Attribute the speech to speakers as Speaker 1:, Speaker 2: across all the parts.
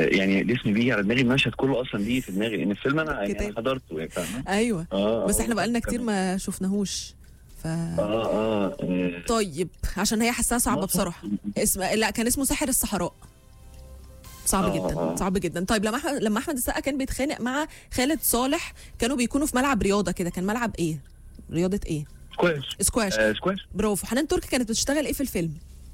Speaker 1: يعني الاسم بيجي على دماغي المشهد كله اصلا بيجي في دماغي لان الفيلم انا يعني
Speaker 2: كتاب.
Speaker 1: انا حضرته يعني فاهمه
Speaker 2: ايوه
Speaker 1: اه
Speaker 2: بس
Speaker 1: آه،
Speaker 2: احنا بقالنا كتير
Speaker 1: كان-
Speaker 2: ما شفناهوش ف
Speaker 1: اه اه آه،
Speaker 2: طيب عشان هي حاساها صعبه
Speaker 1: آه.
Speaker 2: بصراحه اسم لا كان اسمه ساحر الصحراء صعب
Speaker 1: آه،
Speaker 2: جدا
Speaker 1: آه.
Speaker 2: صعب جدا طيب لما احمد لما احمد السقا كان بيتخانق مع خالد صالح كانوا بيكونوا في ملعب رياضه كده كان ملعب ايه رياضه ايه
Speaker 1: سكواش
Speaker 2: سكواش
Speaker 1: آه سكواش
Speaker 2: برافو حنان تركي كانت بتشتغل ايه في الفيلم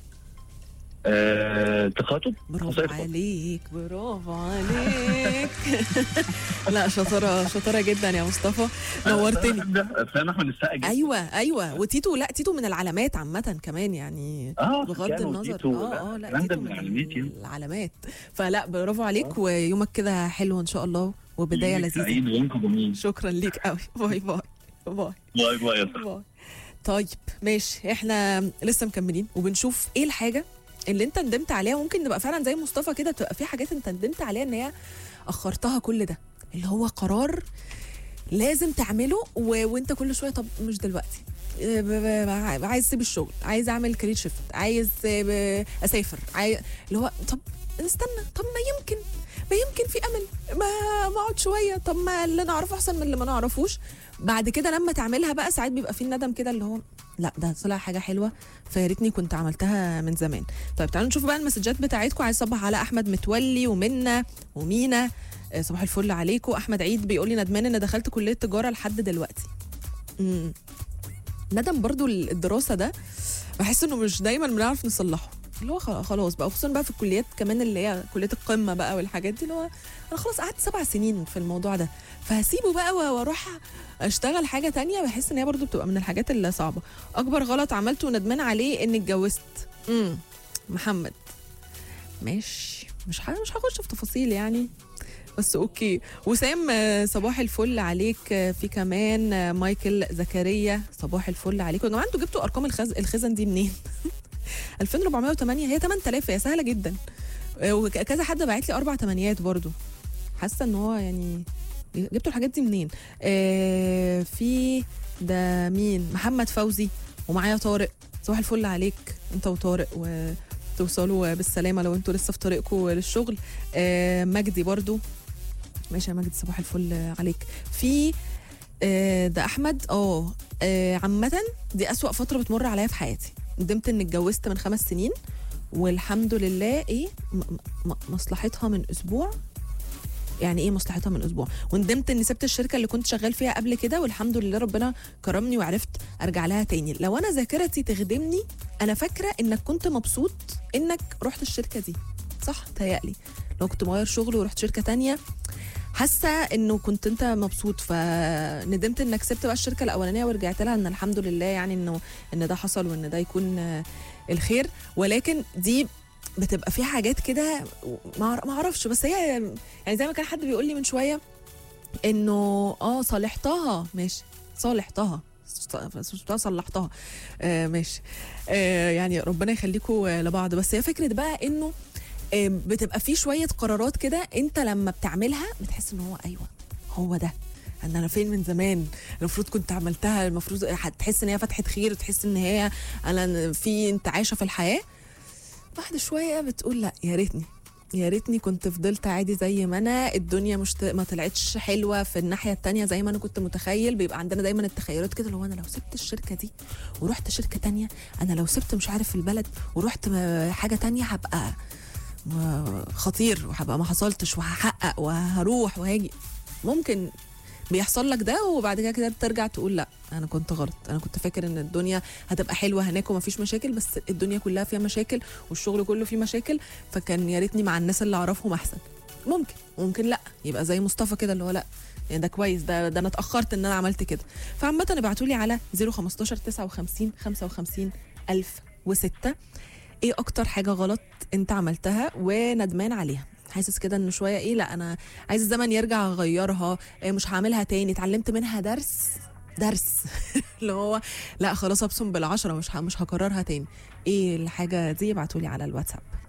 Speaker 1: آه تخاطب
Speaker 2: برافو
Speaker 1: قصيدة خاطب.
Speaker 2: عليك برافو عليك لا شطاره شطاره جدا يا مصطفى نورتني
Speaker 1: ده افلام احمد السقا جدا
Speaker 2: ايوه ايوه وتيتو لا تيتو من العلامات عامه كمان يعني
Speaker 1: اه
Speaker 2: بغض
Speaker 1: كانوا
Speaker 2: النظر
Speaker 1: تيتو،
Speaker 2: اه اه لا
Speaker 1: الكلام ده
Speaker 2: تيتو
Speaker 1: من
Speaker 2: من
Speaker 1: العلامات يعني.
Speaker 2: العلامات فلا برافو عليك ويومك كده حلو ان شاء الله وبدايه
Speaker 1: يومك
Speaker 2: لذيذه
Speaker 1: سعيد ويومكم جميل
Speaker 2: شكرا ليك قوي باي باي باي
Speaker 1: باي باي يا صاحبي.
Speaker 2: باي طيب ماشي احنا لسه مكملين وبنشوف ايه الحاجه اللي انت ندمت عليها ممكن نبقى فعلا زي مصطفى كده تبقى في حاجات انت ندمت عليها ان هي اخرتها كل ده اللي هو قرار لازم تعمله و... وانت كل شويه طب مش دلوقتي اه ب... ب... عايز اسيب الشغل عايز اعمل كارير شيفت عايز اه ب... اسافر عايز... اللي هو طب استنى طب ما يمكن ما يمكن في امل ما ما اقعد شويه طب ما اللي نعرفه احسن من اللي ما نعرفوش بعد كده لما تعملها بقى ساعات بيبقى في الندم كده اللي هو لا ده طلع حاجه حلوه فيا ريتني كنت عملتها من زمان طيب تعالوا نشوف بقى المسجات بتاعتكم عايز صبح على احمد متولي ومنى ومينا آه، صباح الفل عليكم احمد عيد بيقول لي ندمان ان دخلت كليه تجاره لحد دلوقتي امم ندم برضو الدراسه ده بحس انه مش دايما بنعرف نصلحه اللي هو خ- خلاص بقى خصوصا بقى في الكليات كمان اللي هي كليه القمه بقى والحاجات دي اللي هو انا خلاص قعدت سبع سنين في الموضوع ده فهسيبه بقى و- واروح اشتغل حاجه تانية بحس ان هي برضو بتبقى من الحاجات اللي صعبه اكبر غلط عملته وندمان عليه اني اتجوزت امم محمد ماشي مش ح... مش هخش في تفاصيل يعني بس اوكي وسام آه، صباح الفل عليك آه، في كمان آه، مايكل زكريا صباح الفل عليكم يا جماعه انتوا جبتوا ارقام الخز... الخزن دي منين 2408 هي 8000 هي سهله جدا آه، وكذا حد باعت لي اربع تمانيات برضو حاسه ان هو يعني جبتوا الحاجات دي منين آه في ده مين محمد فوزي ومعايا طارق صباح الفل عليك انت وطارق وتوصلوا بالسلامه لو انتوا لسه في طريقكم للشغل آه مجدي برضو ماشي يا مجدي صباح الفل عليك في آه ده احمد اه آه، عامه دي اسوا فتره بتمر عليا في حياتي ندمت اني اتجوزت من خمس سنين والحمد لله ايه م- م- مصلحتها من اسبوع يعني ايه مصلحتها من اسبوع وندمت اني سبت الشركه اللي كنت شغال فيها قبل كده والحمد لله ربنا كرمني وعرفت ارجع لها تاني لو انا ذاكرتي تخدمني انا فاكره انك كنت مبسوط انك رحت الشركه دي صح تهيألي لو كنت مغير شغل ورحت شركه تانية حاسه انه كنت انت مبسوط فندمت انك سبت بقى الشركه الاولانيه ورجعت لها ان الحمد لله يعني انه ان ده حصل وان ده يكون آه، الخير ولكن دي بتبقى فيها حاجات كده ما أعر- ما اعرفش بس هي يعني زي ما كان حد بيقول لي من شويه انه اه صالحتها ماشي صالحتها ص- صلحتها آه ماشي آه يعني ربنا يخليكم آه، لبعض بس هي فكره بقى انه آه، بتبقى في شويه قرارات كده انت لما بتعملها بتحس ان هو ايوه هو ده ان انا فين من زمان المفروض كنت عملتها المفروض هتحس ان هي فتحه خير وتحس ان هي انا في انت عايشه في الحياه بعد شويه بتقول لا يا ريتني يا ريتني كنت فضلت عادي زي ما انا الدنيا مش ت... ما طلعتش حلوه في الناحيه التانية زي ما انا كنت متخيل بيبقى عندنا دايما التخيلات كده اللي هو انا لو سبت الشركه دي ورحت شركه تانية انا لو سبت مش عارف البلد ورحت م- حاجه تانية هبقى م- خطير وهبقى ما حصلتش وهحقق وهروح وهاجي ممكن بيحصل لك ده وبعد كده كده بترجع تقول لا انا كنت غلط انا كنت فاكر ان الدنيا هتبقى حلوه هناك ومفيش مشاكل بس الدنيا كلها فيها مشاكل والشغل كله فيه مشاكل فكان يا ريتني مع الناس اللي اعرفهم احسن ممكن ممكن لا يبقى زي مصطفى كده اللي هو لا يعني ده كويس ده ده انا اتاخرت ان انا عملت كده فعامه ابعتوا لي على 015 59 55 1006 ايه اكتر حاجه غلط انت عملتها وندمان عليها حاسس كده ان شويه ايه لا انا عايز الزمن يرجع اغيرها إيه مش هعملها تاني اتعلمت منها درس درس اللي هو لا خلاص ابصم بالعشره مش ه- مش هكررها تاني ايه الحاجه دي ابعتوا لي على الواتساب